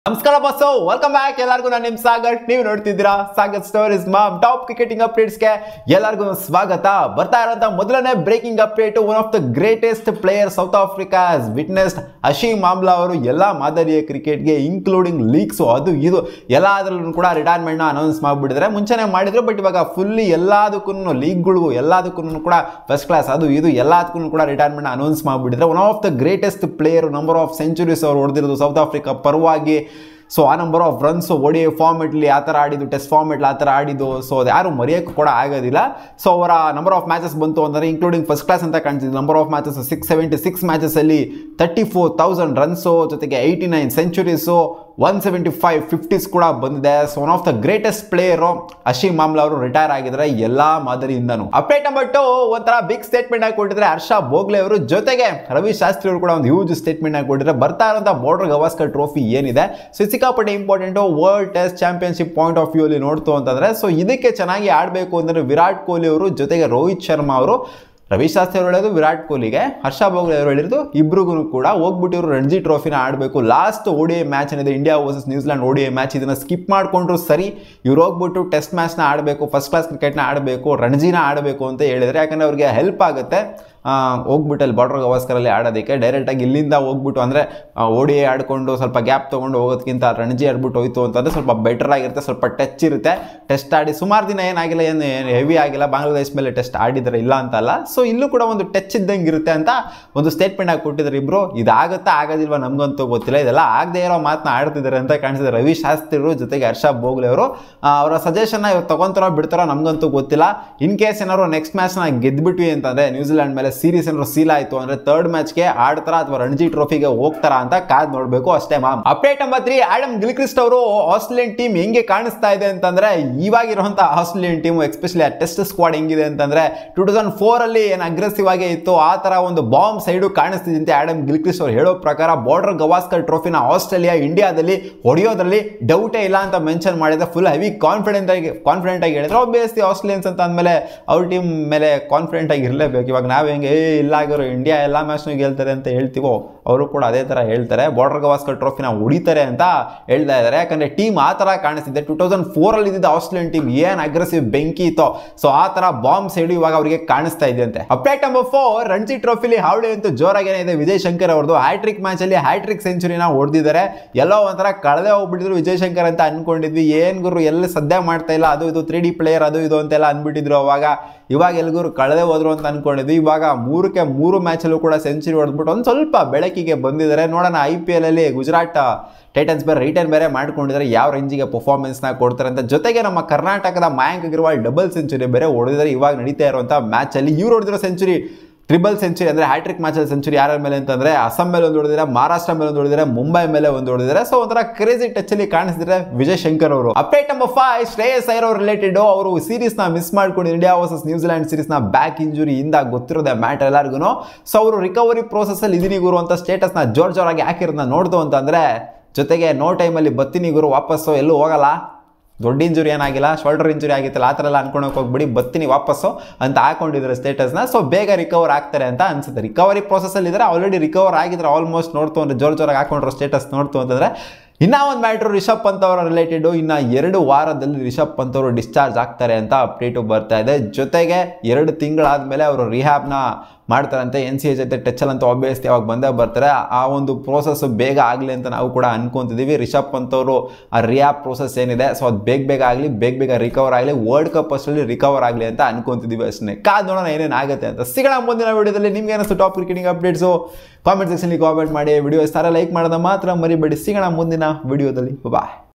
ನಮಸ್ಕಾರ bus welcome back ಎಲ್ಲರಿಗೂ ನಾನು ನಿಮ್ ಸಾಗರ್ ನೀವು ನೋಡ್ತಿದ್ದೀರಾ ಸಾಗರ್ ಸ್ಟೋರೀಸ್ ಮಾಮ್ ಟಾಪ್ ಕ್ರಿಕೆಟಿಂಗ್ ಅಪ್ಡೇಟ್ಸ್ಗೆ ಎಲ್ಲರಿಗೂ ಸ್ವಾಗತ ಬರ್ತಾ ಇರೋಂಥ ಮೊದಲನೇ breaking update one of the greatest player South Africa witnessed Hashim Amla ಅವರು ಎಲ್ಲ ಮಾದರಿಯ ಕ್ರಿಕೆಟ್ಗೆ ಇನ್ಕ್ಲೂಡಿಂಗ್ ಲೀಗ್ಸು ಅದು ಇದು ಎಲ್ಲದರಲ್ಲೂ ಕೂಡ ರಿಟೈರ್ಮೆಂಟ್ನ ಅನೌನ್ಸ್ ಮಾಡಿಬಿಟ್ಟಿದ್ದಾರೆ ಮುಂಚೆನೇ ಮಾಡಿದ್ರು ಬಟ್ ಇವಾಗ ಫುಲ್ಲಿ ಎಲ್ಲದಕ್ಕೂ ಲೀಗ್ಗಳಿಗೂ ಎಲ್ಲದಕ್ಕೂ ಕೂಡ ಫಸ್ಟ್ ಕ್ಲಾಸ್ ಅದು ಇದು ಎಲ್ಲದಕ್ಕೂ ಕೂಡ ರಿಟೈರ್ಮೆಂಟ್ ಅನೌನ್ಸ್ ಮಾಡಿಬಿಟ್ಟಿದ್ರೆ one of the greatest player number of centuries ಅವರು ಹೊಡೆದಿರೋದು ಸೌತ್ ಆಫ್ರಿಕಾ ಪರವಾಗಿ ಸೊ ಆ ನಂಬರ್ ಆಫ್ ರನ್ಸ್ ಒಡಿ ಫಾರ್ಮೆಟ್ಲಿ ಆ ಥರ ಆಡಿದ್ದು ಟೆಸ್ಟ್ ಫಾರ್ಮೆಟ್ಲಿ ಆ ಥರ ಆಡಿದ್ದು ಸೊ ಅದು ಯಾರು ಮರೆಯೋಕ್ಕೂ ಕೂಡ ಆಗೋದಿಲ್ಲ ಸೊ ಅವರ ನಂಬರ್ ಆಫ್ ಮ್ಯಾಚಸ್ ಬಂತು ಅಂದರೆ ಇನ್ಕ್ಲೂಡಿಂಗ್ ಫಸ್ಟ್ ಕ್ಲಾಸ್ ಅಂತ ಕಾಣ್ತಿದ್ದು number of matches six seventy six ಮ್ಯಾಚಸಲ್ಲಿ ತರ್ಟಿ ಫೋರ್ ತೌಸಂಡ್ ರನ್ಸು ಜೊತೆಗೆ eighty nine centuries one seventy five fifties ಕೂಡ ಬಂದಿದೆ so one of the greatest player Hashim Amla ಅವರು retire ಆಗಿದ್ರೆ ಎಲ್ಲಾ ಮಾದರಿಯಿಂದನು ಅಪ್ಡೇಟ್ ನಂಬರ್ ಟು ಒಂಥರ ಬಿಗ್ ಸ್ಟೇಟ್ಮೆಂಟ್ ಆಗಿ ಕೊಟ್ಟಿದ್ರೆ ಹರ್ಷ ಬೋಗ್ಲೆ ಅವರು ಜೊತೆಗೆ ರವಿ ಶಾಸ್ತ್ರಿ ಅವರು ಕೂಡ ಒಂದು ಹ್ಯೂಜ್ ಸ್ಟೇಟ್ಮೆಂಟ್ ಆಗಿ ಕೊಟ್ಟಿದ್ರೆ ಬರ್ತಾ ಇರೋಂಥ ಬಾರ್ಡರ್ ಗವಾಸ್ಕರ್ ಟ್ರೋಫಿ ಏನಿದೆ ಸೊ ಸಿಕ್ಕಾಪಟ್ಟೆ important world test championship point of view ಅಲ್ಲಿ ನೋಡ್ತು ಅಂತಂದ್ರೆ ಸೊ ಇದಕ್ಕೆ ಚೆನ್ನಾಗಿ ಆಡಬೇಕು ಅಂದರೆ ವಿರಾಟ್ ಕೊಹ್ಲಿ ಅವರು ಜೊತೆಗೆ ರೋಹಿತ್ ಶರ್ಮಾ ಅವರು ರವಿ ಶಾಸ್ತ್ರಿ ಅವರು ಹೇಳೋದು ವಿರಾಟ್ ಕೊಹ್ಲಿಗೆ ಹರ್ಷ ಭೋಗ್ಲೆ ಅವರು ಹೇಳಿರೋದು ಇಬ್ರಿಗೂ ಕೂಡ ಹೋಗ್ಬಿಟ್ಟು ಇವರು ರಣಜಿ ಟ್ರೋಫಿನ ಆಡಬೇಕು ಲಾಸ್ಟ್ ಓಡಿ ಮ್ಯಾಚ್ ಏನಿದೆ ಇಂಡಿಯಾ ವರ್ಸಸ್ ನ್ಯೂಜಿಲೆಂಡ್ ಓಡಿ ಮ್ಯಾಚ್ ಇದನ್ನ ಸ್ಕಿಪ್ ಮಾಡಿಕೊಂಡ್ರು ಸರಿ ಇವ್ರು ಹೋಗ್ಬಿಟ್ಟು ಟೆಸ್ಟ್ ಮ್ಯಾಚ್ನ ಆಡಬೇಕು ಫಸ್ಟ್ ಕ್ಲಾಸ್ ಕ್ರಿಕೆಟ್ನ ಆಡಬೇಕು ರಣಜಿನ ಆಡಬೇಕು ಅಂತ ಹೇಳಿದರೆ ಯಾಕಂದರೆ ಅವ್ರಿಗೆ ಹೆಲ್ಪ್ ಆಗುತ್ತೆ ಆ, ಹೋಗ್ಬಿಟ್ಟು ಅಲ್ಲಿ ಬಾರ್ಡರ್ ಗವಾಸ್ಕರಲ್ಲಿ ಆಡೋದಕ್ಕೆ ಡೈರೆಕ್ಟಾಗಿ ಇಲ್ಲಿಂದ ಹೋಗ್ಬಿಟ್ಟು ಅಂದರೆ ಓಡಿ ಆಡ್ಕೊಂಡು ಸ್ವಲ್ಪ ಗ್ಯಾಪ್ ತೊಗೊಂಡು ಹೋಗೋದಕ್ಕಿಂತ ರಣಜಿ ಆಡ್ಬಿಟ್ಟು ಹೋಯ್ತು ಅಂತಂದರೆ ಸ್ವಲ್ಪ ಬೆಟರ್ ಆಗಿರುತ್ತೆ ಸ್ವಲ್ಪ ಟಚ್ ಇರುತ್ತೆ ಟೆಸ್ಟ್ ಆಡಿ ಸುಮಾರು ದಿನ ಏನಾಗಿಲ್ಲ ಏನು ಏನು ಹೆವಿ ಆಗಿಲ್ಲ ಬಾಂಗ್ಲಾದೇಶ ಮೇಲೆ ಟೆಸ್ಟ್ ಆಡಿದ್ದಾರೆ ಇಲ್ಲ ಅಂತಲ್ಲ ಸೊ ಇಲ್ಲೂ ಕೂಡ ಒಂದು ಟಚ್ ಇದ್ದಂಗೆ ಇರುತ್ತೆ ಅಂತ ಒಂದು ಸ್ಟೇಟ್ಮೆಂಟ್ ಆಗಿ ಕೊಟ್ಟಿದ್ದಾರೆ ಇಬ್ರು ಇದಾಗುತ್ತಾ ಆಗೋದಿಲ್ವಾ ನಮಗಂತೂ ಗೊತ್ತಿಲ್ಲ ಇದೆಲ್ಲ ಆಗದೆ ಇರೋ ಮಾತನ್ನ ಆಡ್ತಿದ್ದಾರೆ ಅಂತ ಕಾಣಿಸಿದೆ ರವಿ ಶಾಸ್ತ್ರಿರು ಜೊತೆಗೆ ಹರ್ಷ ಬೋಗ್ಲೆ ಅವರು ಆ, ಅವರ ಸಜೆಷನ್ನ ಇವ್ರು ತಗೊಂತಾರೋ ಬಿಡ್ತಾರೋ ನಮಗಂತೂ ಗೊತ್ತಿಲ್ಲ ಇನ್ ಕೇಸ್ ಏನಾದ್ರು ನೆಕ್ಸ್ಟ್ ಮ್ಯಾಚ್ನ ಗೆದ್ಬಿಟ್ವಿ ಅಂತಂದ್ರೆ ನ್ಯೂಜಿಲೆಂಡ್ ಮೇಲೆ ಸೀರೀಸ್ ಏನಾದ್ರು ಸೀಲ್ ಆಯಿತು ಅಂದ್ರೆ ಥರ್ಡ್ ಮ್ಯಾಚ್ಗೆ ಆಡ್ತಾರ ಅಥವಾ ರಣಜಿ ಟ್ರೋಫಿಗೆ ಹೋಗ್ತಾರ ಅಂತ ಕಾದ್ ನೋಡಬೇಕು ಅಷ್ಟೇ ಮ್ಯಾಮ್ update number three Adam Gilchrist ಅವರು ಆಸ್ಟ್ರೇಲಿಯನ್ ಟೀಮ್ ಹೆಂಗೆ ಕಾಣಿಸ್ತಾ ಇದೆ ಅಂತಂದ್ರೆ ಇವಾಗಿರುವಂತ ಆಸ್ಟ್ರೇಲಿಯನ್ ಟೀಮ್ ಎಸ್ಪೆಷಲಿ ಆ ಟೆಸ್ಟ್ ಸ್ಕ್ವಾಡ್ ಹೆಂಗಿದೆ ಅಂತಂದ್ರೆ ಟೂ ತೌಸಂಡ್ ಫೋರ್ ಅಲ್ಲಿ ಏನು ಅಗ್ರೆಸಿವ್ ಆಗಿ ಇತ್ತು ಆ ತರ ಒಂದು ಬಾಂಬ್ ಸೈಡು ಕಾಣಿಸ್ತಿದೆ ಅಂತ ಆಡಮ್ ಗಿಲ್ಕ್ರಿಸ್ಟ್ ಅವ್ರು ಹೇಳೋ ಪ್ರಕಾರ ಬಾರ್ಡರ್ ಗವಾಸ್ಕರ್ ಟ್ರೋಫಿನ ಆಸ್ಟ್ರೇಲಿಯಾ ಇಂಡಿಯಾದಲ್ಲಿ ಹೊಡೆಯೋದ್ರಲ್ಲಿ ಡೌಟೇ ಇಲ್ಲ ಅಂತ ಮೆನ್ಷನ್ ಮಾಡಿದ್ರೆ ಫುಲ್ ಹೆವಿ ಕಾನ್ಫಿಡೆಂಟ್ ಆಗಿ ಕಾನ್ಫಿಡೆಂಟ್ ಆಗಿ ಹೇಳಿದ್ರೆ ಒಬ್ಬಿಯಸ್ಲಿ ಆಸ್ಟ್ರೇಲಿಯನ್ಸ್ ಅಂತ ಅಂದಮೇಲೆ ಅವ್ರ ಟೀಮ್ ಮೇಲೆ ಕಾನ್ಫಿಡೆಂಟ್ ಆಗಿ ಇರಲೇಬೇಕು ಇವಾಗ ನಾವು ಹೆಂಗೆ ಏ ಇಲ್ಲ ಆಗಿರೋ ಇಂಡಿಯಾ ಎಲ್ಲ ಮ್ಯಾಚ್ನು ಗೆಲ್ತಾರೆ ಅಂತ ಹೇಳ್ತೀವೋ ಅವರು ಕೂಡ ಅದೇ ಥರ ಹೇಳ್ತಾರೆ ಬಾರ್ಡರ್ ಗವಾಸ್ಕರ್ ಟ್ರೋಫಿನ ಹೊಡಿತಾರೆ ಅಂತ ಹೇಳ್ತಾ ಇದ್ದಾರೆ ಯಾಕಂದ್ರೆ ಟೀಮ್ ಆ ಥರ ಕಾಣಿಸ್ತಿದೆ ಟೂ ತೌಸಂಡ್ ಫೋರಲ್ಲಿ ಇದ್ದಿದ್ದ ಆಸ್ಟ್ರೇಲಿಯನ್ ಟೀಮ್ ಏನು ಅಗ್ರೆಸಿವ್ ಬೆಂಕಿ ಇತ್ತೋ ಸೊ ಆ ಥರ ಬಾಂಬ್ ಸೈಡು ಇವಾಗ ಅವರಿಗೆ ಕಾಣಿಸ್ತಾ ಇದೆಯಂತೆ ಅಪ್ಡೇಟ್ ನಂಬರ್ ಫೋರ್ ರಣಜಿ ಟ್ರೋಫಿಲಿ ಹಾವಳಿ ಅಂತೂ ಜೋರಾಗೇನೆ ಇದೆ ವಿಜಯ್ ಶಂಕರ್ ಅವ್ರದ್ದು ಹ್ಯಾಟ್ರಿಕ್ ಮ್ಯಾಚಲ್ಲಿ ಹ್ಯಾಟ್ರಿಕ್ ಸೆಂಚುರಿನ ಹೊಡೆದಿದ್ದಾರೆ ಎಲ್ಲೋ ಒಂಥರ ಕಳೆದೇ ಹೋಗ್ಬಿಟ್ಟಿದ್ರು ವಿಜಯ್ ಶಂಕರ್ ಅಂತ ಅನ್ಕೊಂಡಿದ್ವಿ ಏನ್ ಗುರು ಎಲ್ಲಿ ಸದ್ಯ ಮಾಡ್ತಾ ಇಲ್ಲ ಅದು ಇದು ತ್ರೀ ಡಿ ಪ್ಲೇಯರ್ ಅದು ಇದು ಅಂತೆಲ್ಲ ಅನ್ಬಿಟ್ಟಿದ್ರು ಅವಾಗ ಇವಾಗ ಎಲ್ಗೂರು ಕಳೆದೇ ಹೋದ್ರು ಅಂತ ಅನ್ಕೊಂಡಿದ್ವಿ ಇವಾಗ ಮೂರಕ್ಕೆ ಮೂರು ಮ್ಯಾಚಲ್ಲೂ ಕೂಡ ಸೆಂಚುರಿ ಹೊಡೆದ್ಬಿಟ್ಟು ಒಂದು ಸ್ವಲ್ಪ ಬೆಳಕಿಗೆ ಬಂದಿದ್ದಾರೆ ನೋಡೋಣ ಐ ಪಿ ಎಲ್ ಅಲ್ಲಿ ಗುಜರಾತ್ ಟೈಟನ್ಸ್ ಬೇರೆ ರಿಟರ್ನ್ ಬೇರೆ ಮಾಡ್ಕೊಂಡಿದ್ದಾರೆ ಯಾವ ರೇಂಜಿಗೆ ಪರ್ಫಾರ್ಮೆನ್ಸ್ನ ಕೊಡ್ತಾರೆ ಅಂತ ಜೊತೆಗೆ ನಮ್ಮ ಕರ್ನಾಟಕದ ಮಯಾಂಕ್ ಅಗರ್ವಾಲ್ ಡಬಲ್ ಸೆಂಚುರಿ ಬೇರೆ ಹೊಡೆದಿದ್ದಾರೆ ಇವಾಗ ನಡೀತಾ ಇರುವಂಥ ಮ್ಯಾಚಲ್ಲಿ ಇವ್ರು ಹೊಡೆದಿರೋ ಸೆಂಚುರಿ ಟ್ರಿಬಲ್ ಸೆಂಚುರಿ ಅಂದರೆ ಹ್ಯಾಟ್ರಿಕ್ ಮ್ಯಾಚಲ್ಲಿ ಸೆಂಚುರಿ ಯಾರ ಮೇಲೆ ಅಂತಂದರೆ ಅಸ್ಸಾಂ ಮೇಲೆ ಒಂದು ಹೊಡೆದಿದ್ದಾರೆ ಮಹಾರಾಷ್ಟ್ರ ಮೇಲೆ ಒಂದು ಹೊಡೆದಿದ್ದಾರೆ ಮುಂಬೈ ಮೇಲೆ ಒಂದು ಹೊಡೆದಿದ್ದಾರೆ ಸೊ ಒಂಥರ ಕ್ರೇಜಿ ಟಚಲ್ಲಿ ಕಾಣಿಸ್ತಿದ್ದಾರೆ ವಿಜಯ್ ಶಂಕರ್ ಅವರು update number five Shreyas Iyer ಅವ್ರು ರಿಲೇಟೆಡ್ ಅವರು ಸೀರೀಸ್ನ ಮಿಸ್ ಮಾಡ್ಕೊಂಡು ಇಂಡಿಯಾ ವರ್ಸಸ್ ನ್ಯೂಜಿಲೆಂಡ್ ಸೀರೀಸ್ನ ಬ್ಯಾಕ್ ಇಂಜುರಿಯಿಂದ ಗೊತ್ತಿರೋದೆ ಮ್ಯಾಟರ್ ಎಲ್ಲರಿಗೂ ಸೊ ಅವರು ರಿಕವರಿ ಪ್ರೋಸೆಸ್ಸಲ್ಲಿ ಇದೀನಿ ಗುರು ಅಂತ ಸ್ಟೇಟಸ್ನ ಜೋರ್ ಜೋರಾಗಿ ಹಾಕಿರೋದನ್ನ ನೋಡ್ದು ಅಂತಂದರೆ ಜೊತೆಗೆ ನೋ ಟೈಮಲ್ಲಿ ಬತ್ತೀನಿ ಗುರು ವಾಪಸ್ಸು ಎಲ್ಲೂ ಹೋಗಲ್ಲ ದೊಡ್ಡ ಇಂಜುರಿ ಏನಾಗಿಲ್ಲ ಶೋಲ್ಡರ್ ಇಂಜುರಿ ಆಗಿತ್ತಲ್ಲ ಆ ಥರ ಎಲ್ಲ ಅನ್ಕೊಳಕ್ಕೆ ಹೋಗ್ಬಿಡಿ ಬತ್ತೀನಿ ವಾಪಸ್ಸು ಅಂತ ಹಾಕೊಂಡಿದ್ದಾರೆ ಸ್ಟೇಟಸ್ನ ಸೊ ಬೇಗ ರಿಕವರ್ ಆಗ್ತಾರೆ ಅಂತ ಅನ್ಸುತ್ತೆ ರಿಕವರಿ ಪ್ರೊಸೆಸಲ್ಲಿ ಇದ್ದಾರೆ ಆಲ್ರೆಡಿ ರಿಕವರ್ ಆಗಿದ್ರೆ ಆಲ್ಮೋಸ್ಟ್ ನೋಡ್ತು ಅಂದರೆ ಜೋರ್ ಜೋರಾಗಿ ಹಾಕೊಂಡ್ರು ಸ್ಟೇಟಸ್ ನೋಡ್ತು ಅಂತಂದರೆ ಇನ್ನೂ ಒಂದು ಮ್ಯಾಟ್ರು ರಿಷಬ್ ಪಂತ್ ಅವರ ರಿಲೇಟೆಡು ಇನ್ನು ಎರಡು ವಾರದಲ್ಲಿ ರಿಷಬ್ ಪಂತ್ ಅವರು ಡಿಸ್ಚಾರ್ಜ್ ಆಗ್ತಾರೆ ಅಂತ ಅಪ್ಡೇಟು ಬರ್ತಾ ಇದೆ ಜೊತೆಗೆ ಎರಡು ತಿಂಗಳಾದಮೇಲೆ ಅವರು ರಿಹ್ಯಾಬ್ನ ಮಾಡ್ತಾರಂತೆ ಎನ್ ಸಿ ಎ ಜೊತೆ ಟಚಲ್ಲಂತೂ ಆಬ್ವಿಯಸ್ಲಿ ಅವಾಗ ಬಂದೇ ಬರ್ತಾರೆ ಆ ಒಂದು ಪ್ರೋಸೆಸ್ ಬೇಗ ಆಗಲಿ ಅಂತ ನಾವು ಕೂಡ ಅನ್ಕೊಂತಿದ್ದೀವಿ ರಿಷಬ್ ಪಂತ್ ಅವರು ಆ ರಿಯಾಬ್ ಪ್ರೋಸೆಸ್ ಏನಿದೆ ಸೊ ಅದು ಬೇಗ ಬೇಗ ಆಗಲಿ ಬೇಗ ಬೇಗ ರಿಕವರ್ ಆಗಲಿ ವರ್ಲ್ಡ್ ಕಪ್ ಅಷ್ಟರಲ್ಲಿ ರಿಕವರ್ ಆಗಲಿ ಅಂತ ಅನ್ಕೊಂತಿದ್ದೀವಿ ಅಷ್ಟೇ ಕಾದ್ ನೋಡೋಣ ಏನೇನು ಆಗುತ್ತೆ ಅಂತ ಸಿಗೋಣ ಮುಂದಿನ ವಿಡಿಯೋದಲ್ಲಿ ನಿಮ್ಗೆ ಏನಿಸ್ತು ಟಾಪ್ ಕ್ರಿಕೆಟಿಂಗ್ ಅಪ್ಡೇಟ್ಸು ಕಾಮೆಂಟ್ ಸೆಕ್ಷನ್ಲಿ ಕಾಮೆಂಟ್ ಮಾಡಿ ವಿಡಿಯೋ ಇಷ್ಟ ಲೈಕ್ ಮಾಡೋದ ಮಾತ್ರ ಮರಿಬೇಡಿ ಸಿಗೋಣ ಮುಂದಿನ ವಿಡಿಯೋದಲ್ಲಿ ಬಾಯ್